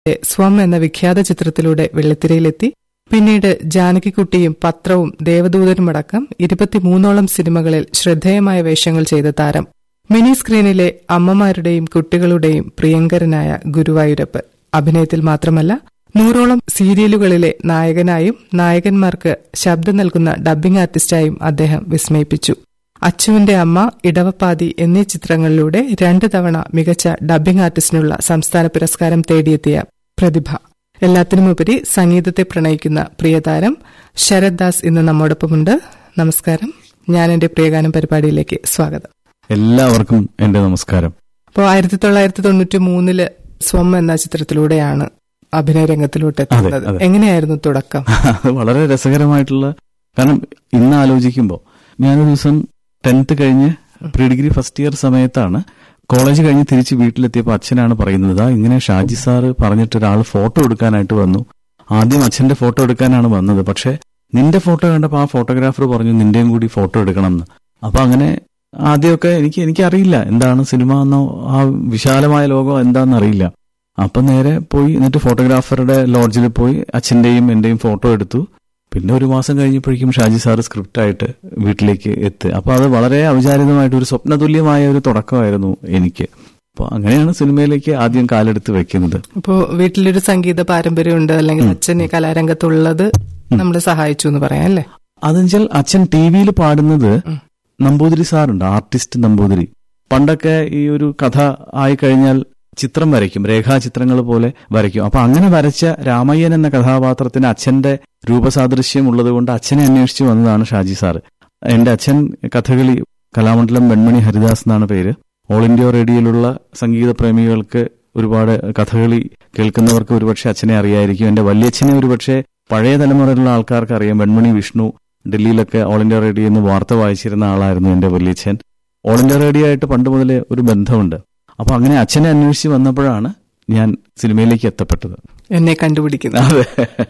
സ്വം എന്ന വിഖ്യാത ചിത്രത്തിലൂടെ വെള്ളിത്തിരയിലെത്തി പിന്നീട് ജാനകിക്കുട്ടിയും പത്രവും ദേവദൂതനുമടക്കം ഇരുപത്തിമൂന്നോളം സിനിമകളിൽ ശ്രദ്ധേയമായ വേഷങ്ങൾ ചെയ്ത താരം മിനി സ്ക്രീനിലെ അമ്മമാരുടെയും കുട്ടികളുടെയും പ്രിയങ്കരനായ ഗുരുവായൂരപ്പ് അഭിനയത്തിൽ മാത്രമല്ല നൂറോളം സീരിയലുകളിലെ നായകനായും നായകന്മാർക്ക് ശബ്ദം നൽകുന്ന ഡബ്ബിംഗ് ആർട്ടിസ്റ്റായും അദ്ദേഹം വിസ്മയിപ്പിച്ചു അച്ചുവിന്റെ അമ്മ ഇടവപ്പാതി എന്നീ ചിത്രങ്ങളിലൂടെ രണ്ട് തവണ മികച്ച ഡബ്ബിംഗ് ആർട്ടിസ്റ്റിനുള്ള സംസ്ഥാന പുരസ്കാരം തേടിയെത്തിയ പ്രതിഭ എല്ലാത്തിനുമുപരി സംഗീതത്തെ പ്രണയിക്കുന്ന പ്രിയതാരം ശരത് ദാസ് ഇന്ന് നമ്മോടൊപ്പമുണ്ട് നമസ്കാരം ഞാൻ എന്റെ പ്രിയഗാനം പരിപാടിയിലേക്ക് സ്വാഗതം എല്ലാവർക്കും എന്റെ നമസ്കാരം അപ്പോൾ ആയിരത്തി തൊള്ളായിരത്തി തൊണ്ണൂറ്റി മൂന്നില് സ്വം എന്ന ചിത്രത്തിലൂടെയാണ് അഭിനയ രംഗത്തിലോട്ട് എത്തുന്നത് അതെ. എങ്ങനെയായിരുന്നു തുടക്കം അത് വളരെ രസകരമായിട്ടുള്ള കാരണം ഇന്ന് ആലോചിക്കുമ്പോൾ ഞാനൊരു ദിവസം ടെൻത്ത് കഴിഞ്ഞ് പ്രീ ഡിഗ്രി ഫസ്റ്റ് ഇയർ സമയത്താണ് കോളേജ് കഴിഞ്ഞ് തിരിച്ച് വീട്ടിലെത്തിയപ്പോൾ അച്ഛനാണ് പറയുന്നത് "ദാ ഇങ്ങനെ ഷാജി സാറ് പറഞ്ഞിട്ട് ഒരാൾ ഫോട്ടോ എടുക്കാനായിട്ട് വന്നു ആദ്യം അച്ഛന്റെ ഫോട്ടോ എടുക്കാനാണ് വന്നത് പക്ഷെ നിന്റെ ഫോട്ടോ കണ്ടപ്പോൾ ആ ഫോട്ടോഗ്രാഫർ പറഞ്ഞു നിന്റെയും കൂടി ഫോട്ടോ എടുക്കണം എന്ന് അപ്പൊ അങ്ങനെ ആദ്യമൊക്കെ എനിക്ക് എനിക്കറിയില്ല എന്താണ് സിനിമ എന്നോ ആ വിശാലമായ ലോകം എന്താണെന്ന് അറിയില്ല അപ്പൊ നേരെ പോയി എന്നിട്ട് ഫോട്ടോഗ്രാഫറുടെ ലോഡ്ജിൽ പോയി അച്ഛന്റെയും എന്റെയും ഫോട്ടോ എടുത്തു പിന്നെ ഒരു മാസം കഴിഞ്ഞപ്പോഴേക്കും ഷാജി സാറ് സ്ക്രിപ്റ്റായിട്ട് വീട്ടിലേക്ക് എത്തി അപ്പൊ അത് വളരെ ഔചാരികമായിട്ട് ഒരു സ്വപ്നതുല്യമായ ഒരു തുടക്കമായിരുന്നു എനിക്ക് അപ്പൊ അങ്ങനെയാണ് സിനിമയിലേക്ക് ആദ്യം കാലെടുത്ത് വെക്കുന്നത് അപ്പോ വീട്ടിലൊരു സംഗീത പാരമ്പര്യമുണ്ട് അല്ലെങ്കിൽ അച്ഛൻ ഈ കലാരംഗത്തുള്ളത് നമ്മളെ സഹായിച്ചു എന്ന് പറയാം അല്ലേ അതെന്നുവെച്ചാൽ അച്ഛൻ ടി വിയിൽ പാടുന്നത് ഉം. നമ്പൂതിരി സാറുണ്ട് ആർട്ടിസ്റ്റ് നമ്പൂതിരി പണ്ടൊക്കെ ഈ ഒരു കഥ ആയി കഴിഞ്ഞാൽ ചിത്രം വരയ്ക്കും രേഖാചിത്രങ്ങൾ പോലെ വരയ്ക്കും അപ്പൊ അങ്ങനെ വരച്ച രാമയ്യൻ എന്ന കഥാപാത്രത്തിന് അച്ഛന്റെ രൂപസാദൃശ്യം ഉള്ളതുകൊണ്ട് അച്ഛനെ അന്വേഷിച്ച് വന്നതാണ് ഷാജി സാറ് എന്റെ അച്ഛൻ കഥകളി കലാമണ്ഡലം വെൺമണി ഹരിദാസ് എന്നാണ് പേര് ഓൾ ഇന്ത്യ റേഡിയോയിലുള്ള സംഗീത പ്രേമികൾക്ക് ഒരുപാട് കഥകളി കേൾക്കുന്നവർക്ക് ഒരുപക്ഷെ അച്ഛനെ അറിയായിരിക്കും എന്റെ വല്യച്ഛനെ ഒരുപക്ഷെ പഴയ തലമുറയിലുള്ള ആൾക്കാർക്ക് അറിയാം വെൺമണി വിഷ്ണു ഡൽഹിയിലൊക്കെ ഓൾ ഇന്ത്യ റേഡിയോ എന്ന് വാർത്ത വായിച്ചിരുന്ന ആളായിരുന്നു എന്റെ വല്യച്ഛൻ ഓൾ ഇന്ത്യ റേഡിയോ ആയിട്ട് പണ്ട് മുതലേ ഒരു ബന്ധമുണ്ട് അപ്പൊ അങ്ങനെ അച്ഛനെ അന്വേഷിച്ച് വന്നപ്പോഴാണ് ഞാൻ സിനിമയിലേക്ക് എത്തപ്പെട്ടത് എന്നെ കണ്ടുപിടിക്കുന്നത് അതെ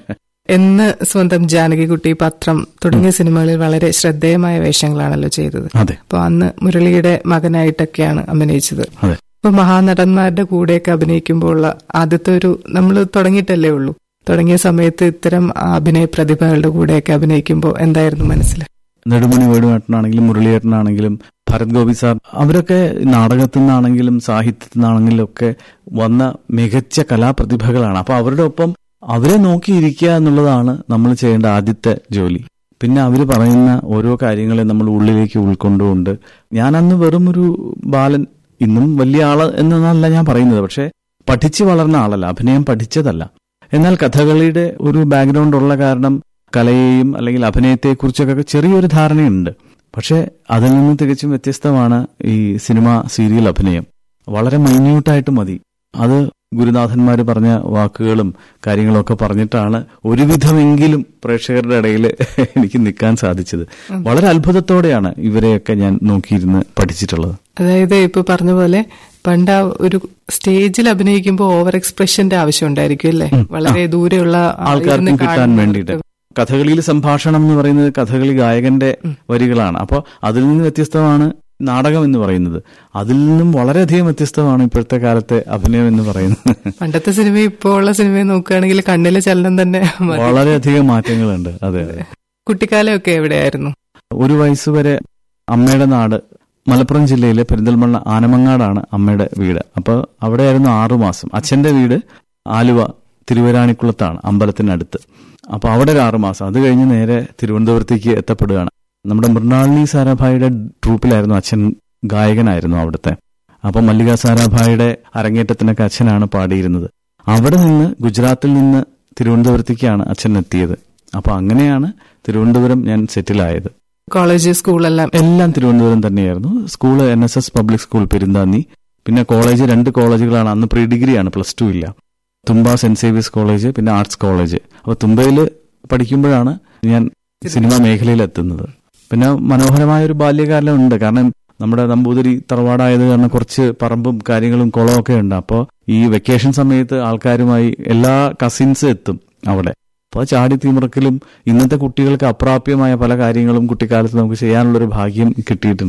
എന്ന് സ്വന്തം ജാനകിക്കുട്ടി പത്രം തുടങ്ങിയ സിനിമകളിൽ വളരെ ശ്രദ്ധേയമായ വേഷങ്ങളാണല്ലോ ചെയ്തത് അതെ അപ്പൊ അന്ന് മുരളിയുടെ മകനായിട്ടൊക്കെയാണ് അഭിനയിച്ചത് അതെ. അപ്പൊ മഹാനടന്മാരുടെ കൂടെയൊക്കെ അഭിനയിക്കുമ്പോൾ ഉള്ള ആദ്യത്തെ ഒരു നമ്മൾ തുടങ്ങിയിട്ടല്ലേ ഉള്ളൂ തുടങ്ങിയ സമയത്ത് ഇത്തരം അഭിനയ പ്രതിഭകളുടെ കൂടെയൊക്കെ അഭിനയിക്കുമ്പോൾ എന്തായിരുന്നു മനസ്സിൽ നെടുമണി വേണുവേട്ടനാണെങ്കിലും മുരളിയേട്ടനാണെങ്കിലും ഭരത് ഗോപി സാർ അവരൊക്കെ നാടകത്തിൽ നിന്നാണെങ്കിലും സാഹിത്യത്തിൽ നിന്നാണെങ്കിലും ഒക്കെ വന്ന മികച്ച കലാപ്രതിഭകളാണ് അപ്പൊ അവരുടെ ഒപ്പം അവരെ നോക്കിയിരിക്കുക എന്നുള്ളതാണ് നമ്മൾ ചെയ്യേണ്ട ആദ്യത്തെ ജോലി പിന്നെ അവർ പറയുന്ന ഓരോ കാര്യങ്ങളെ നമ്മൾ ഉള്ളിലേക്ക് ഉൾക്കൊണ്ടുകൊണ്ട് ഞാൻ അന്ന് വെറും ഒരു ബാലൻ ഇന്നും വലിയ ആള് എന്നല്ല ഞാൻ പറയുന്നത് പക്ഷെ പഠിച്ചു വളർന്ന ആളല്ല അഭിനയം പഠിച്ചതല്ല എന്നാൽ കഥകളിയുടെ ഒരു ബാക്ക്ഗ്രൗണ്ട് ഉള്ള കാരണം കലയെയും അല്ലെങ്കിൽ അഭിനയത്തെക്കുറിച്ചൊക്കെ ചെറിയൊരു ധാരണയുണ്ട് പക്ഷെ അതിൽ നിന്ന് തികച്ചും വ്യത്യസ്തമാണ് ഈ സിനിമ സീരിയൽ അഭിനയം വളരെ മൈന്യൂട്ടായിട്ട് മതി അത് ഗുരുനാഥന്മാർ പറഞ്ഞ വാക്കുകളും കാര്യങ്ങളും ഒക്കെ പറഞ്ഞിട്ടാണ് ഒരുവിധമെങ്കിലും പ്രേക്ഷകരുടെ ഇടയിൽ എനിക്ക് നിൽക്കാൻ സാധിച്ചത് വളരെ അത്ഭുതത്തോടെയാണ് ഇവരെയൊക്കെ ഞാൻ നോക്കിയിരുന്ന് പഠിച്ചിട്ടുള്ളത് അതായത് ഇപ്പൊ പറഞ്ഞ പോലെ പണ്ട് ആ ഒരു സ്റ്റേജിൽ അഭിനയിക്കുമ്പോൾ ഓവർ എക്സ്പ്രഷന്റെ ആവശ്യം ഉണ്ടായിരിക്കും അല്ലേ വളരെ ദൂരെയുള്ള ആ ആൾക്കാർക്കും ഇരുന്ന് കിട്ടാൻ കാണുന്നവർക്ക് വേണ്ടിയിട്ട് കഥകളിയിൽ സംഭാഷണം എന്ന് പറയുന്നത് കഥകളി ഗായകന്റെ വരികളാണ് അപ്പോൾ അതിൽ നിന്ന് വ്യത്യസ്തമാണ് നാടകം എന്ന് പറയുന്നത് അതിൽ നിന്നും വളരെയധികം വ്യത്യസ്തമാണ് ഇപ്പോഴത്തെ കാലത്തെ അഭിനയം എന്ന് പറയുന്നത് പണ്ടത്തെ സിനിമ ഇപ്പോൾ ഉള്ള സിനിമയെ നോക്കുകയാണെങ്കിൽ കണ്ണിലെ ചലനം തന്നെ മതി. വളരെയധികം മാറ്റങ്ങളുണ്ട് അതെ അതെ കുട്ടിക്കാലമൊക്കെ എവിടെയായിരുന്നു ഒരു വയസ്സുവരെ അമ്മയുടെ നാട് മലപ്പുറം ജില്ലയിലെ പെരിന്തൽമണ്ണ ആനമങ്ങാടാണ് അമ്മയുടെ വീട് അപ്പോൾ അവിടെയായിരുന്നു ആറുമാസം അച്ഛന്റെ വീട് ആലുവ തിരുവരാണിക്കുളത്താണ് അമ്പലത്തിനടുത്ത് അപ്പോൾ അവിടെ ഒരു ആറുമാസം അത് കഴിഞ്ഞ് നേരെ തിരുവനന്തപുരത്തേക്ക് എത്തപ്പെടുകയാണ് നമ്മുടെ മൃണാളിനി സാരാഭായിയുടെ ട്രൂപ്പിലായിരുന്നു അച്ഛൻ ഗായകനായിരുന്നു അവിടുത്തെ അപ്പൊ മല്ലിക സാരാഭായിയുടെ അരങ്ങേറ്റത്തിനൊക്കെ അച്ഛനാണ് പാടിയിരുന്നത് അവിടെ നിന്ന് ഗുജറാത്തിൽ നിന്ന് തിരുവനന്തപുരത്തേക്കാണ് അച്ഛൻ എത്തിയത് അപ്പൊ അങ്ങനെയാണ് തിരുവനന്തപുരം ഞാൻ സെറ്റിലായത് കോളേജ് സ്കൂളെല്ലാം എല്ലാം തിരുവനന്തപുരം തന്നെയായിരുന്നു school N S S public school Perunthanni പിന്നെ കോളേജ് രണ്ട് കോളേജുകളാണ് അന്ന് പ്രീ ഡിഗ്രിയാണ് പ്ലസ് ടു ഇല്ല തുമ്പ സെന്റ് സേവിയസ് കോളേജ് പിന്നെ ആർട്സ് കോളേജ് അപ്പൊ തുമ്പയിൽ പഠിക്കുമ്പോഴാണ് ഞാൻ സിനിമാ മേഖലയിൽ എത്തുന്നത് പിന്നെ മനോഹരമായ ഒരു ബാല്യകാലം ഉണ്ട് കാരണം നമ്മുടെ നമ്പൂതിരി തറവാടായത് കാരണം കുറച്ച് പറമ്പും കാര്യങ്ങളും കുളമൊക്കെ ഉണ്ട് അപ്പോൾ ഈ വെക്കേഷൻ സമയത്ത് ആൾക്കാരുമായി എല്ലാ കസിൻസ് എത്തും അവിടെ അപ്പോൾ ചാടി തിമിറക്കലും ഇന്നത്തെ കുട്ടികൾക്ക് അപ്രാപ്യമായ പല കാര്യങ്ങളും കുട്ടിക്കാലത്ത് നമുക്ക് ചെയ്യാനുള്ളൊരു ഭാഗ്യം കിട്ടിയിട്ടുണ്ട്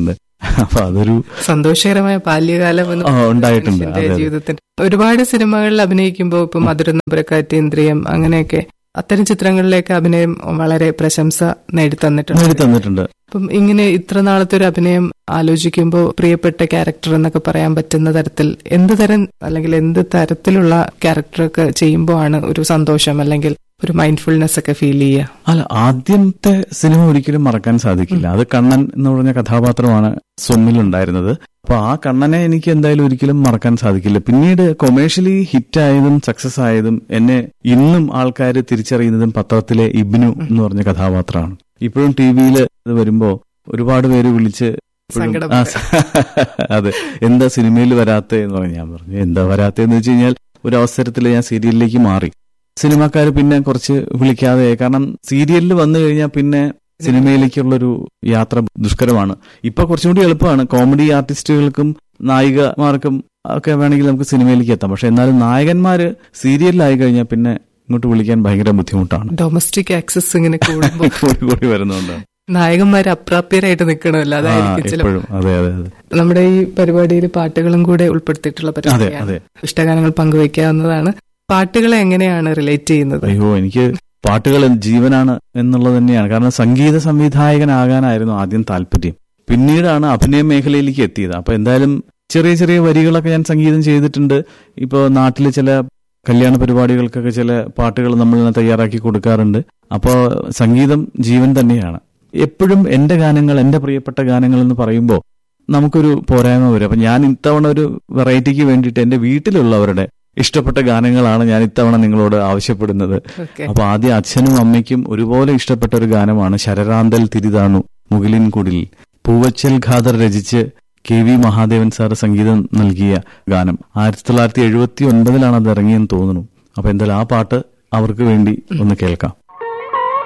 അപ്പൊ അതൊരു സന്തോഷകരമായ ബാല്യകാലം എന്ന് ആ, ഉണ്ടായിട്ടുണ്ട്. മനുഷ്യന്റെ അതെ, അതെ. ജീവിതത്തിൽ ഒരുപാട് സിനിമകളിൽ അഭിനയിക്കുമ്പോൾ ഇപ്പൊ മധുരനമ്പരക്കാറ്റ് ഇന്ദ്രിയം അങ്ങനെയൊക്കെ അത്തരം ചിത്രങ്ങളിലേക്ക് അഭിനയം വളരെ പ്രശംസ നേടിത്തന്നിട്ടുണ്ട് നേടി തന്നിട്ടുണ്ട് അപ്പം ഇങ്ങനെ ഇത്ര നാളത്തെ ഒരു അഭിനയം ആലോചിക്കുമ്പോൾ പ്രിയപ്പെട്ട ക്യാരക്ടർ എന്നൊക്കെ പറയാൻ പറ്റുന്ന തരത്തിൽ എന്ത് തരം അല്ലെങ്കിൽ എന്ത് തരത്തിലുള്ള ക്യാരക്ടറൊക്കെ ചെയ്യുമ്പോൾ ആണ് ഒരു സന്തോഷം അല്ലെങ്കിൽ ഒരു മൈൻഡ്ഫുൾനെസ് ഒക്കെ ഫീൽ ചെയ്യുക അല്ല ആദ്യത്തെ സിനിമ ഒരിക്കലും മറക്കാൻ സാധിക്കില്ല അത് കണ്ണൻ എന്ന് പറഞ്ഞ കഥാപാത്രമാണ് സ്വമ്മിലുണ്ടായിരുന്നത് അപ്പൊ ആ കണ്ണനെ എനിക്ക് എന്തായാലും ഒരിക്കലും മറക്കാൻ സാധിക്കില്ല പിന്നീട് കൊമേഴ്ഷ്യലി ഹിറ്റായതും സക്സസ് ആയതും എന്നെ ഇന്നും ആൾക്കാർ തിരിച്ചറിയുന്നതും പത്രത്തിലെ ഇബ്നു എന്ന് പറഞ്ഞ കഥാപാത്രമാണ് ഇപ്പോഴും ടി വിയിൽ ഇത് വരുമ്പോ ഒരുപാട് പേര് വിളിച്ച് ഇപ്പോഴും, സങ്കടം ആ, അതെ എന്താ സിനിമയിൽ വരാത്തെ എന്ന് പറഞ്ഞു ഞാൻ പറഞ്ഞു എന്താ വരാത്തേന്ന് വെച്ച് കഴിഞ്ഞാൽ ഒരു അവസരത്തിൽ ഞാൻ സീരിയലിലേക്ക് മാറി സിനിമാക്കാർ പിന്നെ കുറച്ച് വിളിക്കാതെ കാരണം സീരിയലിൽ വന്നു കഴിഞ്ഞാൽ പിന്നെ സിനിമയിലേക്കുള്ളൊരു യാത്ര ദുഷ്കരമാണ് ഇപ്പൊ കുറച്ചും കൂടി എളുപ്പമാണ് കോമഡി ആർട്ടിസ്റ്റുകൾക്കും നായികമാർക്കും ഒക്കെ വേണമെങ്കിൽ നമുക്ക് സിനിമയിലേക്ക് എത്താം പക്ഷെ എന്നാലും നായകന്മാര് സീരിയലിലായി കഴിഞ്ഞാൽ പിന്നെ ഇങ്ങോട്ട് വിളിക്കാൻ ഭയങ്കര ബുദ്ധിമുട്ടാണ് ഡൊമസ്റ്റിക് ആക്സസ് ഇങ്ങനെ കൂടുമ്പോൾ കൂടി കൂടി വരുന്നുണ്ട് നായകന്മാർ അപ്രാപ്യരായിട്ട് നിൽക്കണമല്ലോ ആ, അതായിരിക്കും ചില എപ്പോഴും അതെ അതെ അതെ നമ്മുടെ ഈ പരിപാടിയിൽ പാട്ടുകളും കൂടെ ഉൾപ്പെടുത്തിയിട്ടുള്ള അതെ പരിപാടിയാണ് അതെ ഇഷ്ടഗാനങ്ങൾ പങ്കുവയ്ക്കാവുന്നതാണ് പാട്ടുകളെ എങ്ങനെയാണ് റിലേറ്റ് ചെയ്യുന്നത് അയ്യോ എനിക്ക് പാട്ടുകൾ ജീവനാണ് എന്നുള്ളത് തന്നെയാണ് കാരണം സംഗീത സംവിധായകനാകാനായിരുന്നു ആദ്യം താല്പര്യം പിന്നീടാണ് അഭിനയ മേഖലയിലേക്ക് എത്തിയത് അപ്പൊ എന്തായാലും ചെറിയ ചെറിയ വരികളൊക്കെ ഞാൻ സംഗീതം ചെയ്തിട്ടുണ്ട് ഇപ്പോൾ നാട്ടിലെ ചില കല്യാണ പരിപാടികൾക്കൊക്കെ ചില പാട്ടുകൾ നമ്മൾ ഇങ്ങനെ തയ്യാറാക്കി കൊടുക്കാറുണ്ട് അപ്പോൾ സംഗീതം ജീവൻ തന്നെയാണ് എപ്പോഴും എന്റെ ഗാനങ്ങൾ എന്റെ പ്രിയപ്പെട്ട ഗാനങ്ങൾ എന്ന് പറയുമ്പോൾ നമുക്കൊരു പോരായ്മ വരും അപ്പൊ ഞാൻ ഇത്തവണ ഒരു വെറൈറ്റിക്ക് വേണ്ടിയിട്ട് എന്റെ വീട്ടിലുള്ളവരുടെ ഇഷ്ടപ്പെട്ട ഗാനങ്ങളാണ് ഞാൻ ഇത്തവണ നിങ്ങളോട് ആവശ്യപ്പെടുന്നത് ഓക്കെ അപ്പൊ ആദ്യം അച്ഛനും അമ്മയ്ക്കും ഒരുപോലെ ഇഷ്ടപ്പെട്ട ഒരു ഗാനമാണ് ശരറാന്തൽ തിരിതാണു മുകിലിൻ കുടിൽ പൂവച്ചൽ ഖാദർ രചിച്ച് കെ വി മഹാദേവൻ സാർ സംഗീതം നൽകിയ ഗാനം ആയിരത്തി തൊള്ളായിരത്തി എഴുപത്തി ഒൻപതിലാണ് അത് ഇറങ്ങിയെന്ന് തോന്നുന്നു അപ്പൊ എന്തായാലും ആ പാട്ട് അവർക്ക് വേണ്ടി ഒന്ന് കേൾക്കാം